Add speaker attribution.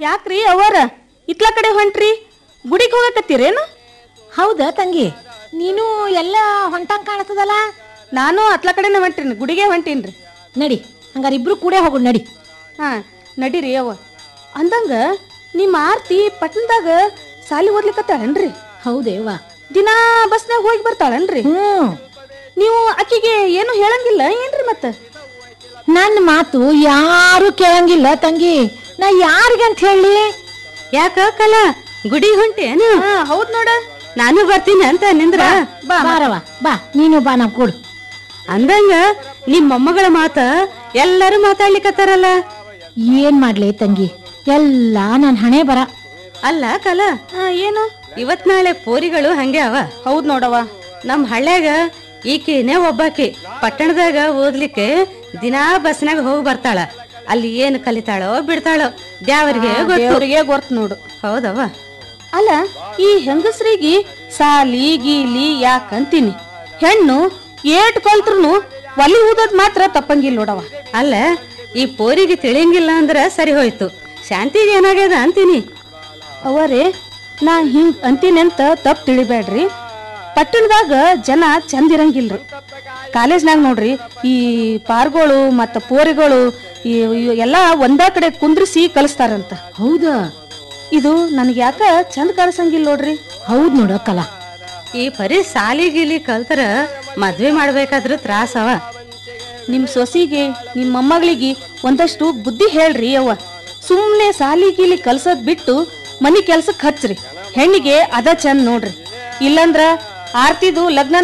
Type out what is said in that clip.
Speaker 1: ಯಾಕ್ರಿ ಅವರ ಇತ್ಲ ಕಡೆ ಹೊಂಟ್ರಿ ಗುಡಿಗೆ ಹೋಗಕತ್ತೀರೇನು
Speaker 2: ಹೌದಾ ತಂಗಿ ನೀನು ಎಲ್ಲ ಹೊಂಟಂಗ್ ಕಾಣತದಲ್ಲ
Speaker 1: ನಾನು ಅತ್ಲ ಕಡೆನೇ ಹೊಂಟೀನಿ ಗುಡಿಗೆ ಹೊಂಟೀನ್ರಿ
Speaker 2: ನಡಿ ಹಂಗಾರೆ ಇಬ್ರು ಕೂಡ ಹೋಗು ನಡಿ
Speaker 1: ಹಾ ನಡೀರಿ ಅವ್ವ ಅಂದಂಗ ನಿಮ್ಮ ಆರ್ತಿ ಪಟ್ಟಣದಾಗ ಸಾಲಿ ಓದ್ಲಿಕತ್ತಾಳನ್ರಿ
Speaker 2: ಹೌದೇವ
Speaker 1: ದಿನಾ ಬಸ್ನಾಗ ಹೋಗಿ ಬರ್ತಾಳನ್ರಿ
Speaker 2: ಹ್ಮ್
Speaker 1: ನೀವು ಆಕಿಗೆ ಏನು ಹೇಳಂಗಿಲ್ಲ ಏನ್ರಿ ಮತ್ತ
Speaker 2: ನನ್ನ ಮಾತು ಯಾರು ಕೇಳಂಗಿಲ್ಲ ತಂಗಿ ನಾ ಯಾರಿಗಂತ ಹೇಳಿ
Speaker 3: ಯಾಕ ಕಲ ಗುಡಿ ಹೊಂಟೇನು
Speaker 1: ಹಾ ಹೌದ್ ನೋಡ
Speaker 3: ನಾನು ಬರ್ತೀನಿ ಅಂತ ನಿಂದ್ರ
Speaker 2: ಬಾರವ ಬಾ ನೀನು ಬಾ ನಾವು ಕೊಡು
Speaker 3: ಅಂದಂಗ ನಿಮ್ ಮೊಮ್ಮಗಳ ಮಾತ ಎಲ್ಲರೂ ಮಾತಾಡ್ಲಿಕತ್ತಾರಲ್ಲ
Speaker 2: ಏನ್ ಮಾಡ್ಲಿ ತಂಗಿ ಎಲ್ಲ ನನ್ನ ಹಣೆ ಬರ
Speaker 3: ಅಲ್ಲ ಕಲ
Speaker 1: ಹಾ ಏನು
Speaker 3: ಇವತ್ ನಾಳೆ ಪೋರಿಗಳು ಹಂಗೆ ಅವ
Speaker 1: ಹೌದ್ ನೋಡವ್ವ
Speaker 3: ನಮ್ ಹಳ್ಳ್ಯಾಗ ಈಕಿನೇ ಒಬ್ಬಾಕಿ ಪಟ್ಟಣದಾಗ ಓದ್ಲಿಕ್ಕೆ ದಿನಾ ಬಸ್ನಾಗ ಹೋಗಿ ಬರ್ತಾಳ ಅಲ್ಲಿ ಏನು ಕಲಿತಾಳೋ ಬಿಡ್ತಾಳೋ ದ್ಯಾವರಿಗೆ ಗೊತ್ತು
Speaker 1: ದೇವ್ರಿಗೆ ಗೊತ್ತು ನೋಡು
Speaker 3: ಹೌದವ್ವ
Speaker 1: ಅಲ್ಲ ಈ ಹೆಂಗಸ್ರಿಗೆ ಸಾಲಿ ಗೀಲಿ ಯಾಕಂತೀನಿ ಹೆಣ್ಣು ಏಟ್ ಕಲ್ತ್ರು ಒಲಿ ಊದದ್ ಮಾತ್ರ ತಪ್ಪಂಗಿಲ್ಲ ನೋಡವ
Speaker 3: ಅಲ್ಲ ಈ ಪೋರಿಗೆ ತಿಳಿಯಂಗಿಲ್ಲ ಅಂದ್ರ ಸರಿ ಹೋಯ್ತು ಶಾಂತಿಗೆ ಏನಾಗ್ಯದ ಅಂತೀನಿ
Speaker 1: ಅವರೇ ನಾ ಹಿಂಗ್ ಅಂತೀನಿ ಅಂತ ತಪ್ಪು ತಿಳಿಬೇಡ್ರಿ ಪಟ್ಟಣದಾಗ ಜನ ಚಂದ ಇರಂಗಿಲ್ರಿ ಕಾಲೇಜ್ನಾಗ ನೋಡ್ರಿ ಈ ಪಾರ್ಗಳು ಮತ್ತು ಪೋರಿಗಳು ಈ ಇವ್ ಎಲ್ಲ ಒಂದೇ ಕಡೆ ಕುಂದ್ರಿಸಿ ಕಲಿಸ್ತಾರಂತ
Speaker 2: ಹೌದಾ
Speaker 1: ಇದು ನನಗೆ ಯಾಕ ಚಂದ ಕಾಣಿಸಂಗಿಲ್ಲ ನೋಡ್ರಿ
Speaker 2: ಹೌದ್ ನೋಡ ಕಲಾ
Speaker 3: ಈ ಪರಿ ಸಾಲಿ ಗೀಲಿ ಕಲ್ತರ ಮದ್ವೆ ಮಾಡ್ಬೇಕಾದ್ರೂ ತ್ರಾಸ ಅವ
Speaker 1: ನಿಮ್ಮ ಸೊಸಿಗೆ ನಿಮ್ಮ ಮೊಮ್ಮಗಳಿಗೆ ಒಂದಷ್ಟು ಬುದ್ಧಿ ಹೇಳ್ರಿ ಅವ್ವ ಸುಮ್ಮನೆ ಸಾಲಿ ಗೀಲಿ ಕಲ್ಸೋದ್ ಬಿಟ್ಟು ಮನಿ ಕೆಲ್ಸಕ್ಕೆ ಹಚ್ರಿ ಹೆಣ್ಣಿಗೆ ಅದ ಚಂದ ನೋಡ್ರಿ ಇಲ್ಲಂದ್ರ ಆರ್ತಿದು ಲಗ್ನ